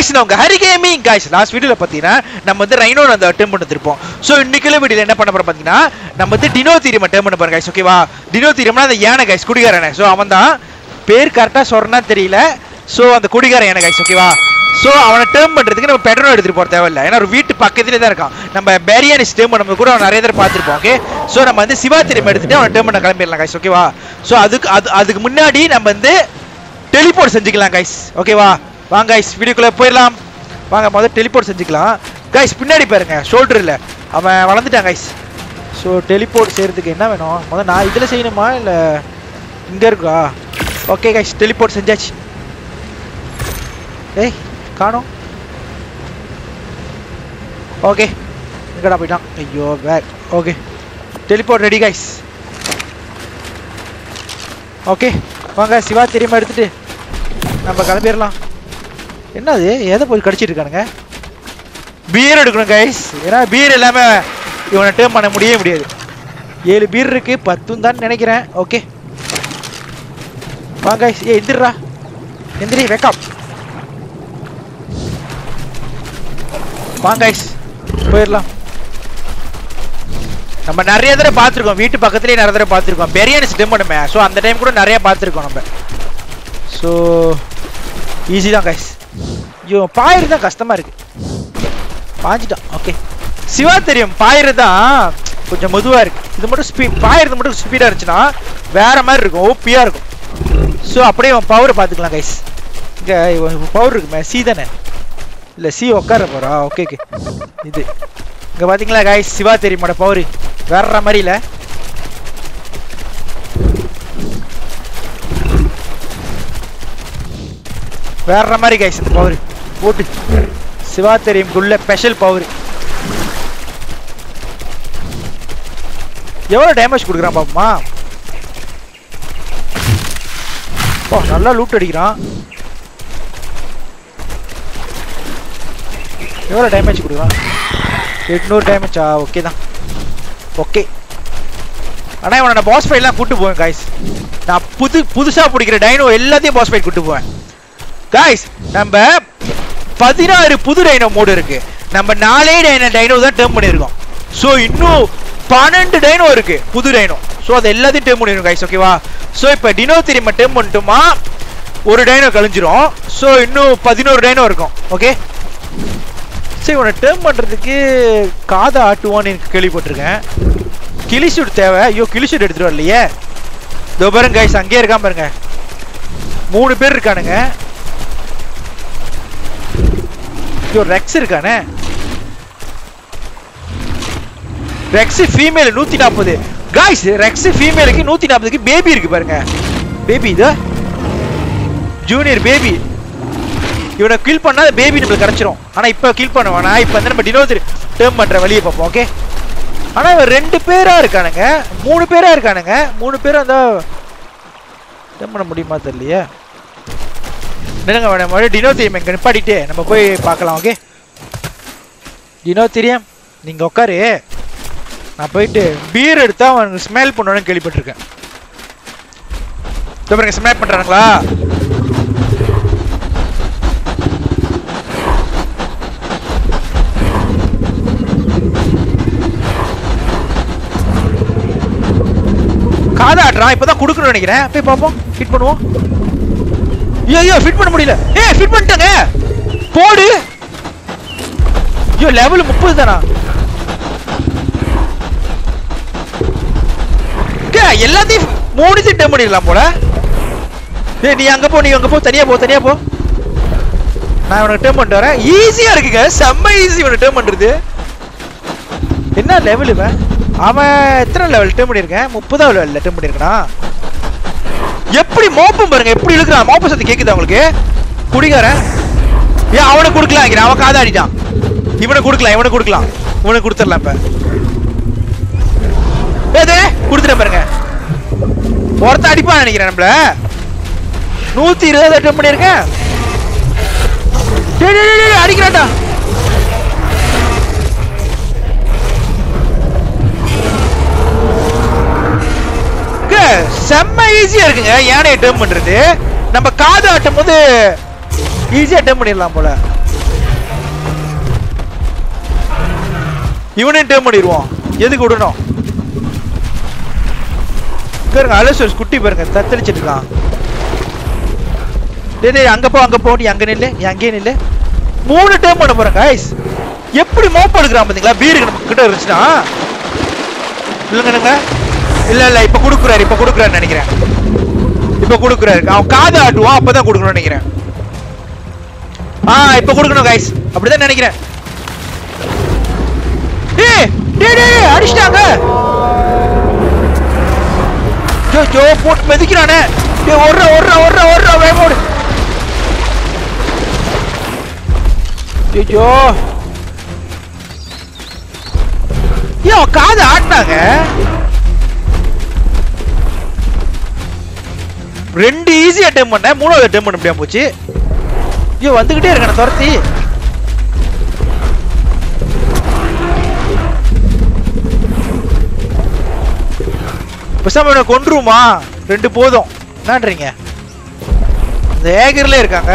Guys நான் உங்க Hari gaming guys last வீடியோல பாத்தீங்கன்னா நம்ம வந்து ரைனோ அந்த டேர்ம் பண்ணி வந்திருப்போம் ஸோ இன்னைக்குள்ள வீடியோல என்ன பண்ண போறோம் பாத்தீங்கன்னா நம்ம வந்து டினோ தீரியம் டேர்ம் பண்ண போறோம் கைஸ் ஓகேவா டினோ தீரியம்னா அந்த யானை கைஸ் குடிகாரனை ஸோ அவன் தான் பேர் கரெக்டா சொல்றனா தெரியல ஸோ அந்த குடிகார யானை கைஸ் ஓகேவா ஸோ அவனை டேர்ம் பண்றதுக்கு நம்ம பெட்ரோல் எடுத்துட்டு போற தேவையில்ல ஏன்னா ஒரு வீட்டு பக்கத்துலேயே தான் இருக்கான் நம்ம பேரியானிஸ் டேர்ம் பண்ணும்போது கூட அவன் நிறைய தடவை பார்த்துருப்போம் ஓகே ஸோ நம்ம வந்து சிவா திரியம் எடுத்துட்டு அவனை டேர்ம் பண்ண கிளம்பிடலாம் கைஸ் ஓகேவா ஸோ அதுக்கு அது அதுக்கு முன்னாடி நம்ம வந்து டெலிபோர்ட் செஞ்சுக்கலாம் கைஸ் ஓகேவா வாங்க கைஸ் வீடியோக்குள்ள போயிடலாம் வாங்க முதல்ல டெலிபோர்ட் செஞ்சுக்கலாம் கைஸ் பின்னாடி பாருங்க ஷோல்டரில் அவன் வளர்ந்துட்டான் கைஸ் ஸோ டெலிபோர்ட் செய்யறதுக்கு என்ன வேணும் முதல்ல நான் இதில் செய்யணுமா இல்லை இங்கே இருக்கா ஓகே கைஸ் டெலிபோர்ட் செஞ்சாச்சு ஏய் காணோம் ஓகே எங்கடா போயிட்டான் ஐயோ back okay teleport ready guys okay வாங்க சிவா தெரியுமா எடுத்துட்டு நம்ம கிளம்பிடலாம் என்னது எதை போய் கடிச்சிட்டு இருக்கானுங்க பீர் எடுக்கணும் கைஸ் ஏன்னா பீர் இல்லாம இவனை டேர்ம் பண்ண முடியவே முடியாது ஏழு பீர் இருக்கு பத்தும் தான் நினைக்கிறேன் ஓகே வாங்க guys. ஏ எந்திரா எந்திரி வெக்கம் வாங்க guys. போயிடலாம் நம்ம நிறைய தடவை பார்த்துருக்கோம் வீட்டு பக்கத்துலேயே நிறைய தடவை பார்த்துருக்கோம் பெரியானிஸ் டெம் பண்ணுமே ஸோ அந்த டைம் கூட நிறைய பார்த்துருக்கோம் நம்ம ஸோ ஈஸி தான் கைஸ் ஐயோ பாயிரு தான் கஷ்டமா இருக்கு பாஞ்சிட்டான் ஓகே சிவா தெரியும் பாயிரு தான் கொஞ்சம் மெதுவாக இருக்கு இது மட்டும் ஸ்பீ பாயிறது மட்டும் ஸ்பீடாக இருந்துச்சுன்னா வேற மாதிரி இருக்கும் ஓப்பியாக இருக்கும் ஸோ அப்படியே அவன் பவர் பார்த்துக்கலாம் கைஸ் இங்கே பவர் இருக்குமே சி தானே இல்லை சி உட்கார போறா ஓகே ஓகே இது இங்கே பார்த்தீங்களா கைஸ் சிவா தெரியுமாட பவர் வேற மாதிரி இல்லை வேற மாதிரி கைஸ் இந்த பவர் போட்டு சிவா தெரியும்குள்ள ஸ்பெஷல் பவர் எவ்வளோ டேமேஜ் கொடுக்குறான் பாப்போமா ஓ நல்லா லூட் அடிக்கிறான் எவ்வளோ டேமேஜ் கொடுக்குறான் எட்நூறு டேமேஜா ஓகே தான் ஓகே ஆனால் இவனை நான் பாஸ் ஃபைட்லாம் கூட்டு போவேன் காய்ஸ் நான் புது புதுசாக பிடிக்கிற டைனோ எல்லாத்தையும் பாஸ் ஃபைட் கூட்டு போவேன் காய்ஸ் நம்ம பதினாறு புது டைனோ மோடு இருக்கு நம்ம நாலே டைனோ டைனோ தான் டேர்ம் பண்ணியிருக்கோம் ஸோ இன்னும் பன்னெண்டு டைனோ இருக்கு புது டைனோ ஸோ அது எல்லாத்தையும் டேர்ம் பண்ணிருக்கோம் கைஸ் ஓகேவா ஸோ இப்போ டினோ திரும்ப டேர்ம் பண்ணிட்டோமா ஒரு டைனோ கழிஞ்சிரும் ஸோ இன்னும் பதினோரு டைனோ இருக்கும் ஓகே சரி உன்னை டேர்ம் பண்ணுறதுக்கு காதை ஆட்டுவான்னு எனக்கு கேள்விப்பட்டிருக்கேன் கிளிசூட் தேவை ஐயோ கிளிசூட் எடுத்துட்டு வரலையே இதோ பாருங்க கைஸ் அங்கேயே இருக்காம பாருங்க மூணு பேர் இருக்கானுங்க ஐயோ ரெக்ஸ் இருக்கானே ரெக்ஸ் ஃபீமேல் நூத்தி நாற்பது காய்ஸ் ரெக்ஸ் ஃபீமேலுக்கு நூத்தி நாற்பதுக்கு பேபி இருக்கு பாருங்க பேபி இது ஜூனியர் பேபி இவனை கில் பண்ணா பேபி நம்மளுக்கு கிடைச்சிரும் ஆனா இப்ப கில் பண்ண வேணாம் இப்ப வந்து நம்ம டினோதர் டேர்ம் பண்ற வழியை பார்ப்போம் ஓகே ஆனா இவன் ரெண்டு பேரா இருக்கானுங்க மூணு பேரா இருக்கானுங்க மூணு பேரும் அந்த டேர்ம் பண்ண முடியுமா தெரியலையே நினைங்க மேடம் மறுபடியும் டினோ தெரியும் எங்க நிப்பாட்டிட்டு நம்ம போய் பார்க்கலாம் ஓகே டினோ தெரியும் நீங்க உட்காரு நான் போயிட்டு பீர் எடுத்தா அவனுக்கு ஸ்மெல் பண்ணணும்னு கேள்விப்பட்டிருக்கேன் இதோ பாருங்க ஸ்மெல் பண்றானுங்களா காதாடுறான் இப்பதான் கொடுக்கணும்னு நினைக்கிறேன் போய் பார்ப்போம் ஃபிட் பண்ணுவோம் ஐயோ ஐயோ ஃபிட் பண்ண முடியல ஏய் ஃபிட் பண்ணிட்டேங்க போடு ஐயோ லெவல் முப்பது தானா கே, எல்லாத்தையும் மூணுத்தையும் டேம் பண்ணிடலாம் போல ஏய் நீ அங்க போ நீ அங்க போ தனியா போ தனியா போ நான் உனக்கு டேம் பண்ணிட்டு வரேன் ஈஸியா இருக்குங்க செம்ம ஈஸி உனக்கு டேம் பண்றது என்ன லெவல் இவன் அவன் எத்தனை லெவல் டேம் பண்ணியிருக்கேன் முப்பதாவது லெவலில் டேம் பண்ணியிருக்கான் எப்படி மோப்பம் பாருங்க எப்படி இழுக்கிறான் மோப்ப சத்து கேக்குதா உங்களுக்கு குடிகாரன் ஏன் அவனுக்கு கொடுக்கலாம் அவன் காதாடிட்டான் இவனை கொடுக்கலாம் இவனை கொடுக்கலாம் இவனுக்கு கொடுத்துடலாம் இப்ப ஏதே கொடுத்துட்டேன் பாருங்க ஒருத்த அடிப்பான் நினைக்கிறேன் நம்மள நூத்தி இருபது அட்டம் பண்ணியிருக்கேன் டேய், டேய், டேய், டேய், அடிக்கிறான்டா இங்க செம்ம ஈஸியா இருக்குங்க யானையை டேர்ம் பண்றது நம்ம காது ஆட்டும் போது ஈஸியா டேர்ம் பண்ணிடலாம் போல இவனையும் டேம் பண்ணிடுவோம் எதுக்கு விடணும் பாருங்க அலசோஸ் குட்டி பாருங்க தத்தளிச்சிட்டு இருக்கான் டேய் டேய் அங்க போ அங்க போ நீ அங்க நில்லு நீ அங்கேயே நில்லு மூணு டேம் பண்ண போறேன் guys எப்படி மோப் எடுக்கிறான் பாத்தீங்களா பீருக்கு நம்ம கிட்ட இருந்துச்சுன்னா இல்லைங்க இல்ல இல்ல இப்ப குடுக்குறாரு இப்ப குடுக்குறாரு நினைக்கிறேன் இப்ப குடுக்குறாரு அவன் காது ஆட்டுவான் அப்பதான் கொடுக்கணும்னு நினைக்கிறேன் ஆ இப்ப கொடுக்கணும் கைஸ் அப்படிதான் நினைக்கிறேன் டேய் டேய் டேய் அடிச்சிட்டாங்க ஜோ ஜோ போட்டு மெதிக்கிறானே டேய் ஓடுற ஓடுற ஓடுற ஓடுற வேகமா ஓடு ஐயோ ஏன் அவன் காது ஆட்டினாங்க ரெண்டு ஈஸி அட்டம் பண்ணேன் மூணாவது அட்டம் பண்ண முடியாம போச்சு ஐயோ வந்துகிட்டே இருக்கேன் துரத்தி பேசாம இவனை கொன்றுமா ரெண்டு போதும் என்னன்றீங்க இந்த ஏகர்ல இருக்காங்க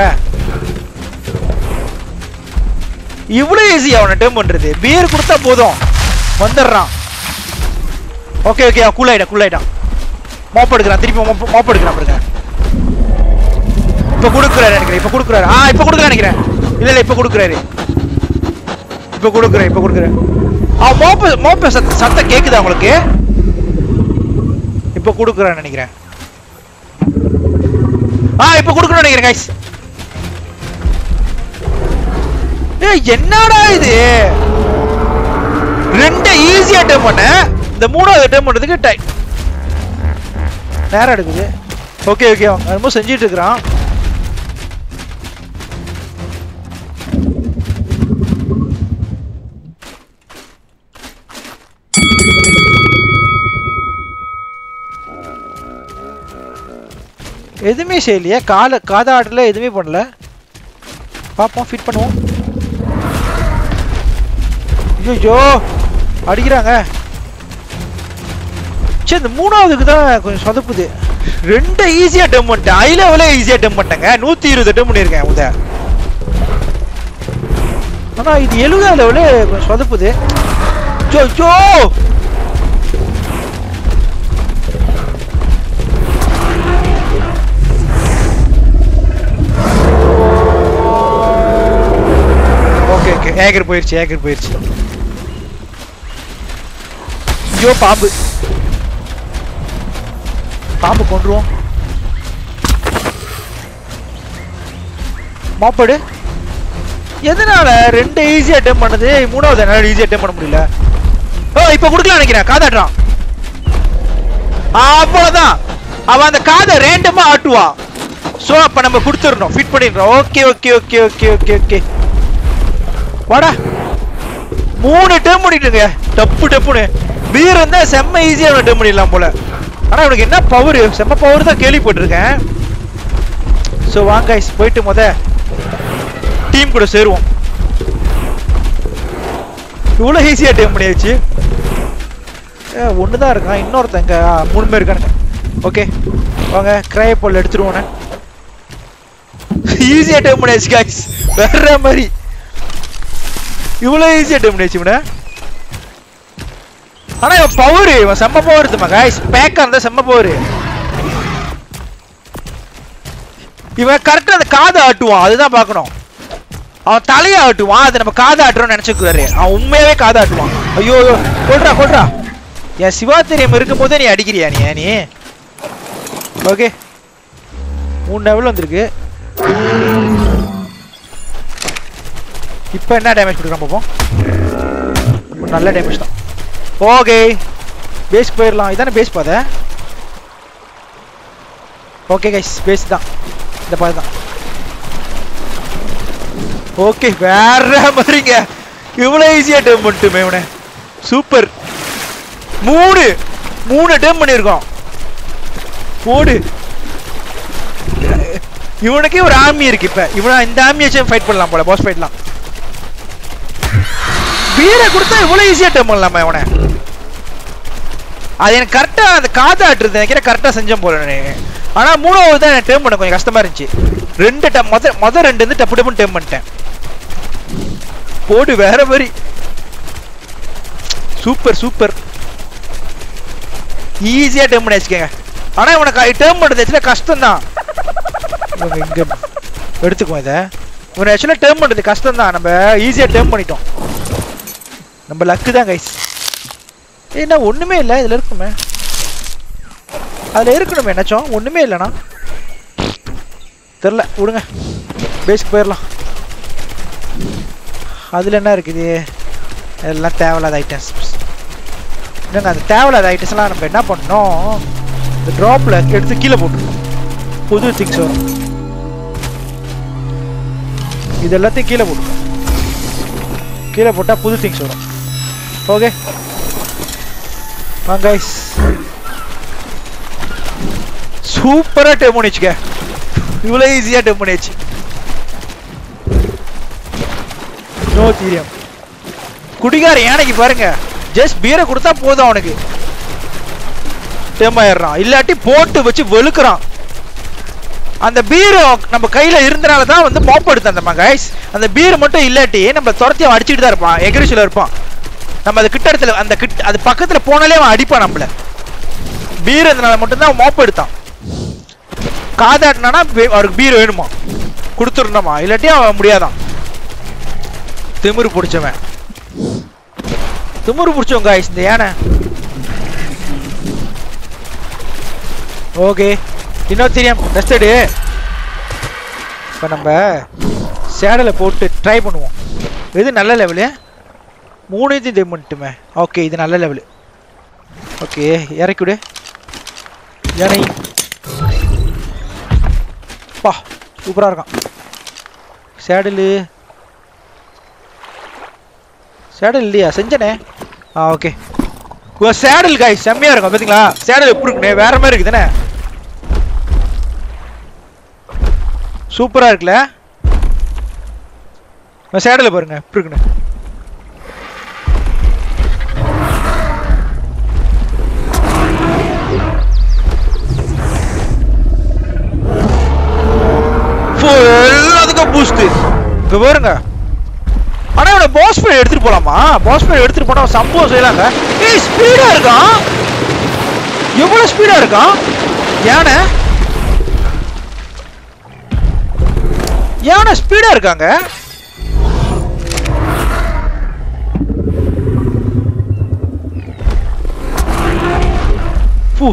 இவ்வளவு ஈஸி அவனை டேம் பண்றது பியர் கொடுத்தா போதும் வந்துடுறான் ஓகே ஓகே கூல் ஆயிட்டான் கூல் ஆயிட்டான் மோப் எடுக்கிறான் திருப்பி மோப் மோப் எடுக்கிறான் பாருங்க இப்ப கொடுக்குறாரு நினைக்கிறேன் இப்ப கொடுக்குறாரு ஆ இப்ப கொடுக்குறாரு நினைக்கிறேன் இல்ல இல்ல இப்ப கொடுக்குறாரு இப்ப கொடுக்குறேன் இப்ப கொடுக்குறேன் ஆ மோப்ப மோப்ப சத்த சத்தம் கேக்குதா உங்களுக்கு இப்ப கொடுக்குறேன் நினைக்கிறேன் ஆ இப்ப கொடுக்கணும் நினைக்கிறேன் கைஸ் ஏய் என்னடா இது ரெண்டு ஈஸியா அட்டம் பண்ண இந்த மூணாவது அட்டம் பண்ணதுக்கு டை நேரம் எடுக்குது ஓகே ஓகே என்னமோ செஞ்சிட்டு இருக்கிறான் எதுவுமே செய்யலையே கால காதாடல எதுவுமே பண்ணல பார்ப்போம் ஃபிட் பண்ணுவோம் ஐயோ அடிக்கிறாங்க சரி இந்த மூணாவதுக்கு தான் கொஞ்சம் சொதப்புது ரெண்டு ஈஸியாக டெம் பண்ணிட்டேன் ஐ லெவலே ஈஸியாக டெம் பண்ணிட்டேங்க நூற்றி இருபது டெம் பண்ணியிருக்கேன் முத ஆனால் இது எழுபதாம் லெவலு கொஞ்சம் சொதப்புது ஜோ ஜோ ஓகே ஓகே ஏக்கர் போயிடுச்சு ஏக்கர் போயிடுச்சு ஐயோ பாம்பு பாம்பு கொண்டுருவோம் மாப்பாடு எதனால ரெண்டு ஈஸி அட்டம் பண்ணது மூணாவது என்னால ஈஸி அட்டம் பண்ண முடியல ஓ இப்போ கொடுக்கலாம் நினைக்கிறேன் காதாடுறான் அவ்வளோதான் அவன் அந்த காதை ரேண்டமா ஆட்டுவான் ஸோ அப்போ நம்ம கொடுத்துடணும் ஃபிட் பண்ணிடுறோம் okay okay okay okay okay okay வாடா மூணு டேம் பண்ணிட்டுங்க டப்பு டப்புன்னு பீர் இருந்தா செம்ம ஈஸியாக டேம் பண்ணிடலாம் போல ஆனா இவனுக்கு என்ன பவர் செம்ம பவர் தான் கேள்விப்பட்டிருக்கேன் ஸோ வாங்க guys, போயிட்டு முத டீம் கூட சேருவோம் இவ்வளோ ஈஸியாக டேம் பண்ணியாச்சு ஒன்று தான் இருக்கான் இன்னொருத்தன் இங்கே மூணு பேர் இருக்கானுங்க ஓகே வாங்க கிரைய பொருள் எடுத்துருவோண்ணே ஈஸியாக டேம் பண்ணியாச்சு காய்ஸ் வேற மாதிரி இவ்வளோ ஈஸியாக டேம் பண்ணியாச்சு இவனை ஆனா இவன் பவர் இவன் செம்ம பவர் இருக்குமா காய்ஸ் பேக்கா இருந்தா செம்ம பவர் இவன் கரெக்டா அந்த காதை ஆட்டுவான் அதுதான் பார்க்கணும் அவன் தலையை ஆட்டுவான் அது நம்ம காதை ஆட்டுறோம்னு நினைச்சுக்குவாரு அவன் உண்மையாவே காதை ஆட்டுவான் ஐயோ ஐயோ கொல்றா கொல்றா என் சிவாத்திரியம் இருக்கும் போதே நீ அடிக்கிறியா நீ நீ ஓகே மூணு லெவல் வந்திருக்கு இப்போ என்ன டேமேஜ் கொடுக்குறான் பார்ப்போம் இப்ப நல்ல டேமேஜ் தான் ஓகே பேஸ் போயிடலாம் இதானே பேஸ் பாதை ஓகே கைஸ் பேஸ் தான் இந்த பாதை தான் ஓகே வேற மாதிரிங்க இவ்வளோ ஈஸியாக டேம் பண்ணிட்டுமே இவனை சூப்பர் மூணு மூணு டேம் பண்ணியிருக்கோம் போடு இவனுக்கே ஒரு ஆர்மி இருக்கு இப்ப இவனை இந்த ஆர்மியை வச்சு ஃபைட் பண்ணலாம் போல பாஸ் ஃபைட்லாம் பீரை கொடுத்தா இவ்வளவு ஈஸியா டேம் பண்ணலாமா இவனை அது எனக்கு கரெக்டா அந்த காது ஆட்டுறது நினைக்கிறேன் கரெக்டா செஞ்சேன் போல நானு. ஆனா மூணாவது தான் எனக்கு டேம் பண்ண கொஞ்சம் கஷ்டமா இருந்துச்சு ரெண்டு டம் மொத மொத ரெண்டு வந்து டப்பு டப்புன்னு டேம் பண்ணிட்டேன் போடு வேற மாதிரி சூப்பர் சூப்பர் ஈஸியாக டேர்ம் பண்ணி வச்சுக்கோங்க ஆனால் இவனை டேர்ம் பண்ணுறது ஆக்சுவலாக கஷ்டம் தான் இவங்க இங்கே எடுத்துக்குவோம் இதை இவனை ஆக்சுவலாக டேர்ம் பண்ணுறது கஷ்டம் தான் நம்ம ஈஸியாக டேர்ம் பண்ணிட்டோம் நம்ம லக்கு தான் கைஸ் என்ன ஒன்றுமே இல்லை இதில் இருக்குமே அதில் இருக்கணுமே என்னாச்சும் ஒன்றுமே இல்லைண்ணா தெரில விடுங்க பேஸ்க்கு போயிடலாம் அதில் என்ன இருக்குது எல்லாம் தேவையில்லாத ஐட்டம்ஸ் என்னங்க அந்த தேவையில்லாத ஐட்டம்ஸ்லாம் நம்ம என்ன பண்ணோம் இந்த ட்ராப்பில் எடுத்து கீழே போட்டுருக்கோம் புது திங்ஸ் வரும் இது எல்லாத்தையும் கீழே போட்டுருக்கோம் கீழே போட்டால் புது திங்ஸ் வரும் ஓகே வாங்க guys. சூப்பரா டேம் பண்ணிச்சுக்க இவ்வளோ ஈஸியா டேம் பண்ணியாச்சு நோ தீரியம் குடிகார யானைக்கு பாருங்க ஜஸ்ட் பீரை கொடுத்தா போதும் அவனுக்கு டேம் ஆயிடுறான் இல்லாட்டி போட்டு வச்சு வெளுக்குறான் அந்த பீர் நம்ம கையில இருந்தனால தான் வந்து மாப் எடுத்தோம் கைஸ் அந்த பீர் மட்டும் இல்லாட்டி நம்ம துரத்தி அவன் அடிச்சுட்டு தான் இருப்பான் எக்ரிஷில் இருப்பான் நம்ம அது கிட்ட இடத்துல அந்த கிட்ட அது பக்கத்துல போனாலே அவன் அடிப்பான் நம்மள பீர் இருந்தனால மட்டும்தான் அவன் மாப் எடுத்தான் காதாட்டினானா அவருக்கு பீர் வேணுமா கொடுத்துருந்தோமா இல்லாட்டி அவன் முடியாதான் திமிரு பிடிச்சவன் திமிரு பிடிச்சவங்க guys, இந்த யானை ஓகே இன்னும் தெரியும் ரெஸ்டடு இப்போ நம்ம சேடலை போட்டு ட்ரை பண்ணுவோம் எது நல்ல லெவலு மூணையும் இது பண்ணிட்டுமே ஓகே இது நல்ல லெவலு ஓகே இறக்கி விடு யானை பா சூப்பராக இருக்கான் சேடலு சேடல் இல்லையா செஞ்சனே ஆ ஓகே ஓ சேடல் காய் செம்மையா இருக்கும் பார்த்தீங்களா சேடல் எப்படி இருக்குண்ணே வேற மாதிரி இருக்குதுண்ணே சூப்பரா இருக்குல்ல சேடல் பாருங்க எப்படி இருக்குண்ணே Full எல்லாத்துக்கும் பூஸ்ட் இங்க பாருங்க ஆனா இவனை பாஸ் ஃபைட் எடுத்துட்டு போலாமா பாஸ் ஃபைட் எடுத்துட்டு போனா அவன் சம்பவம் செய்யலாங்க ஏய் ஸ்பீடா இருக்கான் எவ்வளவு ஸ்பீடா இருக்கான் யானை யானை ஸ்பீடா இருக்காங்க ஃபு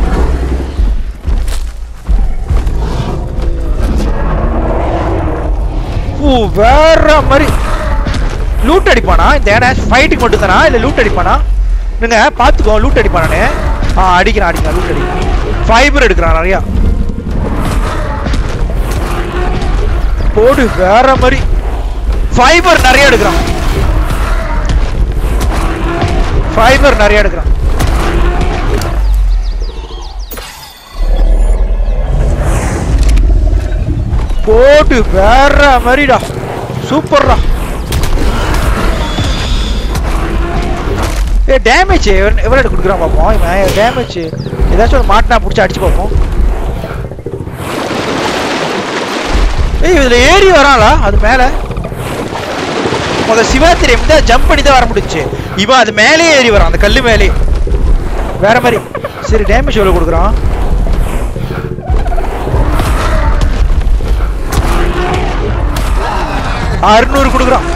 ஃபு வேற மாதிரி லூட் அடிப்பானா இந்த யானை ஃபைட்டுக்கு மட்டும் தானா இல்ல லூட் அடிப்பானா நீங்க பாத்துக்கோ லூட் அடிப்பானே ஆ அடிக்கிறான் அடிக்கிறான் லூட் அடிக்கிறான் ஃபைபர் எடுக்கிறான் நிறையா போடு வேற மாதிரி ஃபைபர் நிறைய எடுக்கிறான் ஃபைபர் நிறைய எடுக்கிறான் போட்டு வேற மாதிரிடா சூப்பர்டா ஏ டேமேஜ் எவ்வளோ கொடுக்குறான் பார்ப்போம் இவன் டேமேஜ் ஏதாச்சும் ஒரு மாட்டினா பிடிச்சி அடிச்சு பார்ப்போம் ஏய் இதில் ஏறி வரான்லா அது மேலே முத சிவாத்திரியம் தான் ஜம்ப் பண்ணி தான் வர முடிச்சு இவன் அது மேலே ஏறி வரான் அந்த கல்லு மேலே வேற மாதிரி சரி டேமேஜ் எவ்வளோ கொடுக்குறான் அறுநூறு கொடுக்குறான்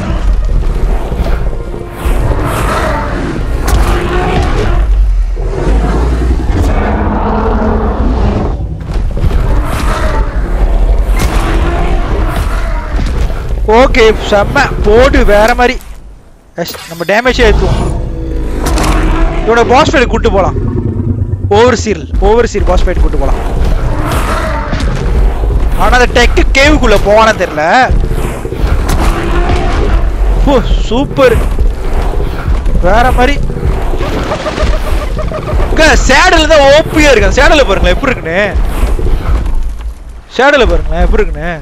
ஓகே செம்ம போடு வேற மாதிரி எஸ் நம்ம டேமேஜே ஏற்றுவோம் இவனை பாஸ் ஃபைட் கூட்டு போகலாம் ஓவர் சீல் ஓவர் சீல் பாஸ் ஃபைட் கூட்டு போகலாம் ஆனால் அந்த டெக்கு கேவுக்குள்ளே போவானு தெரியல ஓ சூப்பர் வேற மாதிரி சேடல் தான் ஓப்பியா இருக்கு சேடல பாருங்களேன் எப்படி இருக்குன்னு சேடல பாருங்களேன் எப்படி இருக்குன்னு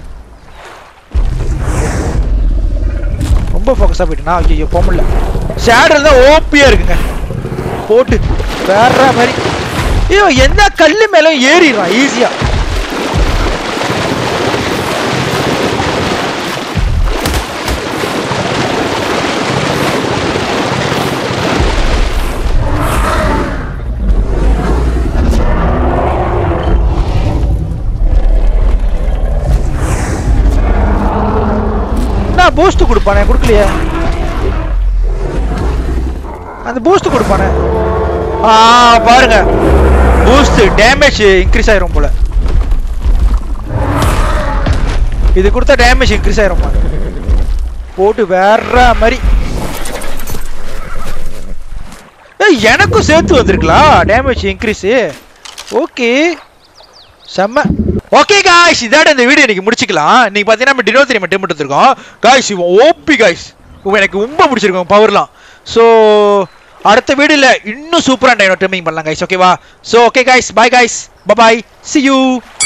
ரொம்ப ஃபோக்கஸாக போயிட்டுனா ஐயோ போக முடியல சேடல் தான் ஓப்பியா இருக்குங்க போட்டு வேற மாதிரி ஐயோ எந்த கல்லு மேலே ஏறிடுறான் ஈஸியா பூஸ்ட் கொடுப்பானே கொடுக்கலையே அந்த பூஸ்ட் கொடுப்பானே ஆ பாருங்க பூஸ்ட் டேமேஜ் இன்க்ரீஸ் ஆயிரும் போல இது கொடுத்தா டேமேஜ் இன்க்ரீஸ் ஆயிரும் போல. போட்டு வேற மாதிரி ஏய் எனக்கும் சேர்த்து வந்திருக்கலாம் டேமேஜ் இன்க்ரீஸ் ஓகே செம்ம ஓகே காய்ஸ் இதோட இந்த வீடியோ இன்னைக்கு முடிச்சுக்கலாம் இன்னைக்கு பார்த்தீங்கன்னா நம்ம டினோ த்ரீ மட்டும் எடுத்திருக்கோம் காய்ஸ் இவன் ஓபி காய்ஸ் எனக்கு ரொம்ப பிடிச்சிருக்கும் பவர்லாம் ஸோ அடுத்த வீடியோல இன்னும் சூப்பராக டைனோ ட்ரிமிங் பண்ணலாம் கைஸ் ஓகேவா so okay guys bye guys bye bye see you